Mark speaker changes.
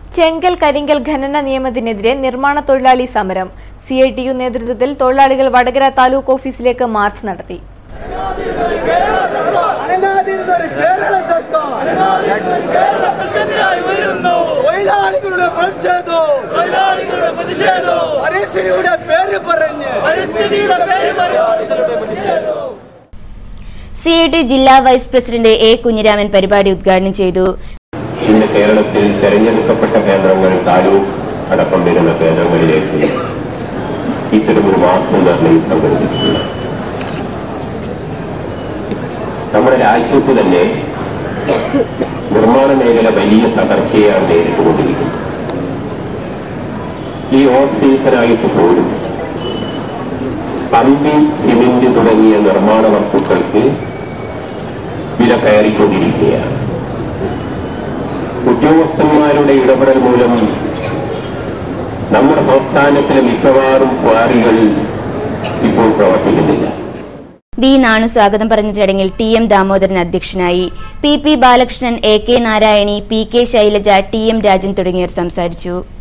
Speaker 1: ചെങ്കൽ കരിങ്കൽ ഖനന നിയമത്തിനെതിരെ നിർമ്മാണ തൊഴിലാളി സമരം സി ഐ ടി യു നേതൃത്വത്തിൽ തൊഴിലാളികൾ വടകര താലൂക്ക് ഓഫീസിലേക്ക് മാർച്ച് നടത്തി
Speaker 2: അനങ്ങാതിരുന്നൊരു കേരള സർക്കാർ
Speaker 3: ക്കെതിരായി ഉയരുന്നു
Speaker 2: തൊഴിലാളികളുടെ പ്രതിഷേധവും
Speaker 3: തൊഴിലാളികളുടെ പ്രതിഷേധവും
Speaker 2: പരിസ്ഥിതിയുടെ പേര് പറഞ്ഞ്
Speaker 3: പരിസ്ഥിതിയുടെ പേര്
Speaker 4: സി ഐ ടി ജില്ലാ വൈസ് പ്രസിഡന്റ് എ കുഞ്ഞിരാമൻ പരിപാടി ഉദ്ഘാടനം ചെയ്തു
Speaker 5: ഇന്ന് കേരളത്തിൽ തെരഞ്ഞെടുക്കപ്പെട്ട കേന്ദ്രങ്ങൾ താലൂക്ക് അടക്കം വരുന്ന കേന്ദ്രങ്ങളിലേക്ക് ഇത്തരമൊരു മാസം നിർണയം സംഘടിപ്പിച്ചിട്ടുണ്ട് നമ്മുടെ രാജ്യത്ത് തന്നെ നിർമ്മാണ മേഖല വലിയ തകർച്ചയാണ് നേരിട്ടുകൊണ്ടിരിക്കുന്നത് ഈ ഓഫ് സീസണായിട്ട് പോലും കമ്പി സിമെന്റ് തുടങ്ങിയ നിർമ്മാണ വസ്തുക്കൾക്ക് വില കയറിക്കൊണ്ടിരിക്കുകയാണ് ഉദ്യോഗസ്ഥന്മാരുടെ ഇടപെടൽ മൂലം നമ്മുടെ സംസ്ഥാനത്തിലെ മിക്കവാറും ക്വാറികൾ ഇപ്പോൾ പ്രവർത്തിക്കുന്നില്ല
Speaker 4: വി നാണു സ്വാഗതം പറഞ്ഞ ചടങ്ങിൽ ടി എം ദാമോദരൻ അധ്യക്ഷനായി P P Balakrishnan A K Narayani P K Shailaja T M Rajan തുടങ്ങിയവർ സംസാരിച്ചു